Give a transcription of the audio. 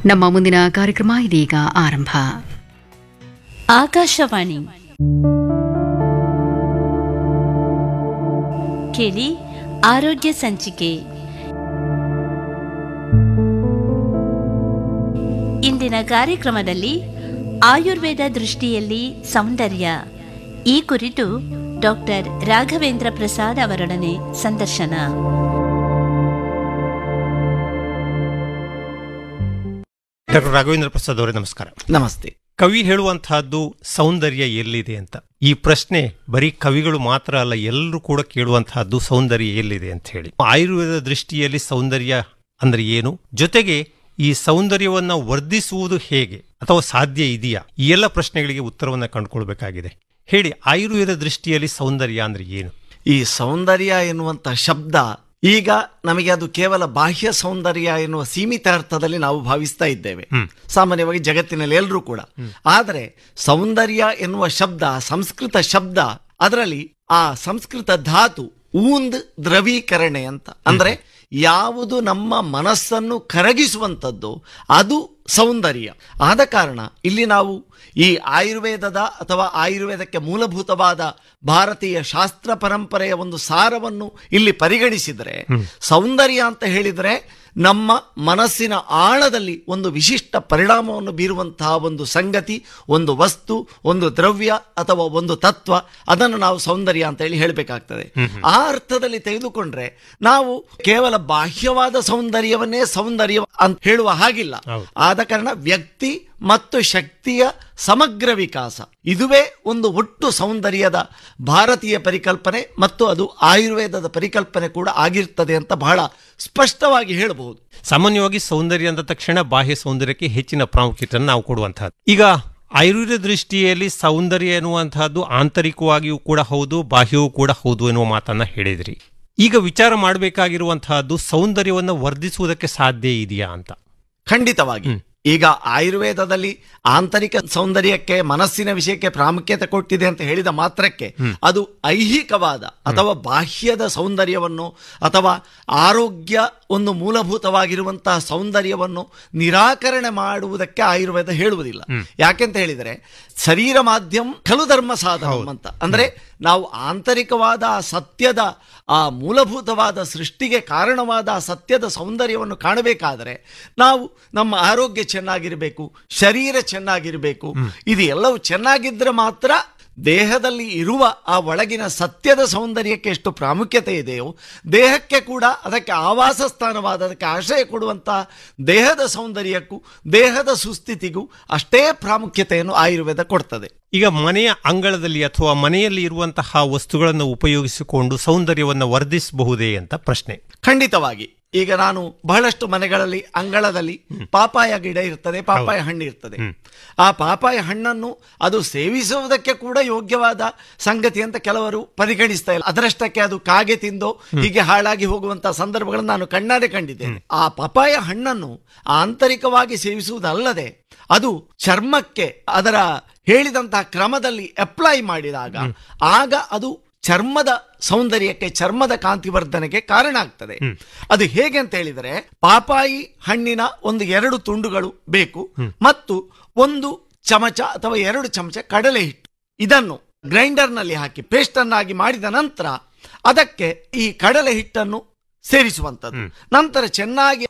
ನಮ್ಮ ಮುಂದಿನ ಕಾರ್ಯಕ್ರಮ ಇದೀಗ ಆರಂಭ ಆಕಾಶವಾಣಿ ಕೇಳಿ ಆರೋಗ್ಯ ಸಂಚಿಕೆ ಇಂದಿನ ಕಾರ್ಯಕ್ರಮದಲ್ಲಿ ಆಯುರ್ವೇದ ದೃಷ್ಟಿಯಲ್ಲಿ ಸೌಂದರ್ಯ ಈ ಕುರಿತು ಡಾಕ್ಟರ್ ರಾಘವೇಂದ್ರ ಪ್ರಸಾದ್ ಅವರೊಡನೆ ಸಂದರ್ಶನ ಡಾಕ್ಟರ್ ರಾಘವೇಂದ್ರ ಪ್ರಸಾದ್ ಅವರೇ ನಮಸ್ಕಾರ ನಮಸ್ತೆ ಕವಿ ಹೇಳುವಂತಹದ್ದು ಸೌಂದರ್ಯ ಎಲ್ಲಿದೆ ಅಂತ ಈ ಪ್ರಶ್ನೆ ಬರೀ ಕವಿಗಳು ಮಾತ್ರ ಅಲ್ಲ ಎಲ್ಲರೂ ಕೂಡ ಕೇಳುವಂತಹದ್ದು ಸೌಂದರ್ಯ ಎಲ್ಲಿದೆ ಅಂತ ಹೇಳಿ ಆಯುರ್ವೇದ ದೃಷ್ಟಿಯಲ್ಲಿ ಸೌಂದರ್ಯ ಅಂದ್ರೆ ಏನು ಜೊತೆಗೆ ಈ ಸೌಂದರ್ಯವನ್ನ ವರ್ಧಿಸುವುದು ಹೇಗೆ ಅಥವಾ ಸಾಧ್ಯ ಇದೆಯಾ ಈ ಎಲ್ಲ ಪ್ರಶ್ನೆಗಳಿಗೆ ಉತ್ತರವನ್ನ ಕಂಡುಕೊಳ್ಬೇಕಾಗಿದೆ ಹೇಳಿ ಆಯುರ್ವೇದ ದೃಷ್ಟಿಯಲ್ಲಿ ಸೌಂದರ್ಯ ಅಂದ್ರೆ ಏನು ಈ ಸೌಂದರ್ಯ ಎನ್ನುವಂತ ಶಬ್ದ ಈಗ ನಮಗೆ ಅದು ಕೇವಲ ಬಾಹ್ಯ ಸೌಂದರ್ಯ ಎನ್ನುವ ಸೀಮಿತ ಅರ್ಥದಲ್ಲಿ ನಾವು ಭಾವಿಸ್ತಾ ಇದ್ದೇವೆ ಸಾಮಾನ್ಯವಾಗಿ ಜಗತ್ತಿನಲ್ಲಿ ಎಲ್ಲರೂ ಕೂಡ ಆದರೆ ಸೌಂದರ್ಯ ಎನ್ನುವ ಶಬ್ದ ಸಂಸ್ಕೃತ ಶಬ್ದ ಅದರಲ್ಲಿ ಆ ಸಂಸ್ಕೃತ ಧಾತು ಊಂದ್ ದ್ರವೀಕರಣೆ ಅಂತ ಅಂದ್ರೆ ಯಾವುದು ನಮ್ಮ ಮನಸ್ಸನ್ನು ಕರಗಿಸುವಂಥದ್ದು ಅದು ಸೌಂದರ್ಯ ಆದ ಕಾರಣ ಇಲ್ಲಿ ನಾವು ಈ ಆಯುರ್ವೇದದ ಅಥವಾ ಆಯುರ್ವೇದಕ್ಕೆ ಮೂಲಭೂತವಾದ ಭಾರತೀಯ ಶಾಸ್ತ್ರ ಪರಂಪರೆಯ ಒಂದು ಸಾರವನ್ನು ಇಲ್ಲಿ ಪರಿಗಣಿಸಿದರೆ ಸೌಂದರ್ಯ ಅಂತ ಹೇಳಿದರೆ ನಮ್ಮ ಮನಸ್ಸಿನ ಆಳದಲ್ಲಿ ಒಂದು ವಿಶಿಷ್ಟ ಪರಿಣಾಮವನ್ನು ಬೀರುವಂತಹ ಒಂದು ಸಂಗತಿ ಒಂದು ವಸ್ತು ಒಂದು ದ್ರವ್ಯ ಅಥವಾ ಒಂದು ತತ್ವ ಅದನ್ನು ನಾವು ಸೌಂದರ್ಯ ಅಂತ ಹೇಳಿ ಹೇಳಬೇಕಾಗ್ತದೆ ಆ ಅರ್ಥದಲ್ಲಿ ತೆಗೆದುಕೊಂಡ್ರೆ ನಾವು ಕೇವಲ ಬಾಹ್ಯವಾದ ಸೌಂದರ್ಯವನ್ನೇ ಸೌಂದರ್ಯ ಅಂತ ಹೇಳುವ ಹಾಗಿಲ್ಲ ಆದ ಕಾರಣ ವ್ಯಕ್ತಿ ಮತ್ತು ಶಕ್ತಿಯ ಸಮಗ್ರ ವಿಕಾಸ ಇದುವೇ ಒಂದು ಒಟ್ಟು ಸೌಂದರ್ಯದ ಭಾರತೀಯ ಪರಿಕಲ್ಪನೆ ಮತ್ತು ಅದು ಆಯುರ್ವೇದದ ಪರಿಕಲ್ಪನೆ ಕೂಡ ಆಗಿರ್ತದೆ ಅಂತ ಬಹಳ ಸ್ಪಷ್ಟವಾಗಿ ಹೇಳಬಹುದು ಸಾಮಾನ್ಯವಾಗಿ ಸೌಂದರ್ಯ ಅಂದ ತಕ್ಷಣ ಬಾಹ್ಯ ಸೌಂದರ್ಯಕ್ಕೆ ಹೆಚ್ಚಿನ ಪ್ರಾಮುಖ್ಯತೆಯನ್ನು ನಾವು ಕೊಡುವಂತಹದ್ದು ಈಗ ಆಯುರ್ವೇದ ದೃಷ್ಟಿಯಲ್ಲಿ ಸೌಂದರ್ಯ ಎನ್ನುವಂತಹದ್ದು ಆಂತರಿಕವಾಗಿಯೂ ಕೂಡ ಹೌದು ಬಾಹ್ಯವೂ ಕೂಡ ಹೌದು ಎನ್ನುವ ಮಾತನ್ನ ಹೇಳಿದ್ರಿ ಈಗ ವಿಚಾರ ಮಾಡಬೇಕಾಗಿರುವಂತಹದ್ದು ಸೌಂದರ್ಯವನ್ನು ವರ್ಧಿಸುವುದಕ್ಕೆ ಸಾಧ್ಯ ಇದೆಯಾ ಅಂತ ಖಂಡಿತವಾಗಿ ಈಗ ಆಯುರ್ವೇದದಲ್ಲಿ ಆಂತರಿಕ ಸೌಂದರ್ಯಕ್ಕೆ ಮನಸ್ಸಿನ ವಿಷಯಕ್ಕೆ ಪ್ರಾಮುಖ್ಯತೆ ಕೊಟ್ಟಿದೆ ಅಂತ ಹೇಳಿದ ಮಾತ್ರಕ್ಕೆ ಅದು ಐಹಿಕವಾದ ಅಥವಾ ಬಾಹ್ಯದ ಸೌಂದರ್ಯವನ್ನು ಅಥವಾ ಆರೋಗ್ಯ ಒಂದು ಮೂಲಭೂತವಾಗಿರುವಂತಹ ಸೌಂದರ್ಯವನ್ನು ನಿರಾಕರಣೆ ಮಾಡುವುದಕ್ಕೆ ಆಯುರ್ವೇದ ಹೇಳುವುದಿಲ್ಲ ಯಾಕೆಂತ ಹೇಳಿದರೆ ಶರೀರ ಮಾಧ್ಯಮ ಖಲು ಧರ್ಮ ಸಾಧನ ಅಂತ ಅಂದ್ರೆ ನಾವು ಆಂತರಿಕವಾದ ಆ ಸತ್ಯದ ಆ ಮೂಲಭೂತವಾದ ಸೃಷ್ಟಿಗೆ ಕಾರಣವಾದ ಆ ಸತ್ಯದ ಸೌಂದರ್ಯವನ್ನು ಕಾಣಬೇಕಾದರೆ ನಾವು ನಮ್ಮ ಆರೋಗ್ಯ ಚೆನ್ನಾಗಿರಬೇಕು ಶರೀರ ಚೆನ್ನಾಗಿರಬೇಕು ಇದು ಎಲ್ಲವೂ ಚೆನ್ನಾಗಿದ್ರೆ ಮಾತ್ರ ದೇಹದಲ್ಲಿ ಇರುವ ಆ ಒಳಗಿನ ಸತ್ಯದ ಸೌಂದರ್ಯಕ್ಕೆ ಎಷ್ಟು ಪ್ರಾಮುಖ್ಯತೆ ಇದೆಯೋ ದೇಹಕ್ಕೆ ಕೂಡ ಅದಕ್ಕೆ ಆವಾಸ ಸ್ಥಾನವಾದ ಅದಕ್ಕೆ ಆಶ್ರಯ ಕೊಡುವಂತಹ ದೇಹದ ಸೌಂದರ್ಯಕ್ಕೂ ದೇಹದ ಸುಸ್ಥಿತಿಗೂ ಅಷ್ಟೇ ಪ್ರಾಮುಖ್ಯತೆಯನ್ನು ಆಯುರ್ವೇದ ಕೊಡ್ತದೆ ಈಗ ಮನೆಯ ಅಂಗಳದಲ್ಲಿ ಅಥವಾ ಮನೆಯಲ್ಲಿ ಇರುವಂತಹ ವಸ್ತುಗಳನ್ನು ಉಪಯೋಗಿಸಿಕೊಂಡು ಸೌಂದರ್ಯವನ್ನು ವರ್ಧಿಸಬಹುದೇ ಅಂತ ಪ್ರಶ್ನೆ ಖಂಡಿತವಾಗಿ ಈಗ ನಾನು ಬಹಳಷ್ಟು ಮನೆಗಳಲ್ಲಿ ಅಂಗಳದಲ್ಲಿ ಪಾಪಾಯ ಗಿಡ ಇರ್ತದೆ ಪಾಪಾಯ ಹಣ್ಣು ಇರ್ತದೆ ಆ ಪಾಪಾಯ ಹಣ್ಣನ್ನು ಅದು ಸೇವಿಸುವುದಕ್ಕೆ ಕೂಡ ಯೋಗ್ಯವಾದ ಸಂಗತಿ ಅಂತ ಕೆಲವರು ಪರಿಗಣಿಸ್ತಾ ಇಲ್ಲ ಅದರಷ್ಟಕ್ಕೆ ಅದು ಕಾಗೆ ತಿಂದು ಹೀಗೆ ಹಾಳಾಗಿ ಹೋಗುವಂತಹ ಸಂದರ್ಭಗಳನ್ನು ನಾನು ಕಣ್ಣಾರೆ ಕಂಡಿದ್ದೇನೆ ಆ ಪಪಾಯ ಹಣ್ಣನ್ನು ಆಂತರಿಕವಾಗಿ ಸೇವಿಸುವುದಲ್ಲದೆ ಅದು ಚರ್ಮಕ್ಕೆ ಅದರ ಹೇಳಿದಂತಹ ಕ್ರಮದಲ್ಲಿ ಅಪ್ಲೈ ಮಾಡಿದಾಗ ಆಗ ಅದು ಚರ್ಮದ ಸೌಂದರ್ಯಕ್ಕೆ ಚರ್ಮದ ಕಾಂತಿವರ್ಧನೆಗೆ ಕಾರಣ ಆಗ್ತದೆ ಅದು ಹೇಗೆ ಅಂತ ಹೇಳಿದರೆ ಪಾಪಾಯಿ ಹಣ್ಣಿನ ಒಂದು ಎರಡು ತುಂಡುಗಳು ಬೇಕು ಮತ್ತು ಒಂದು ಚಮಚ ಅಥವಾ ಎರಡು ಚಮಚ ಕಡಲೆ ಹಿಟ್ಟು ಇದನ್ನು ಗ್ರೈಂಡರ್ ನಲ್ಲಿ ಹಾಕಿ ಪೇಸ್ಟ್ ಅನ್ನಾಗಿ ಮಾಡಿದ ನಂತರ ಅದಕ್ಕೆ ಈ ಕಡಲೆ ಹಿಟ್ಟನ್ನು ಸೇರಿಸುವಂತದ್ದು ನಂತರ ಚೆನ್ನಾಗಿ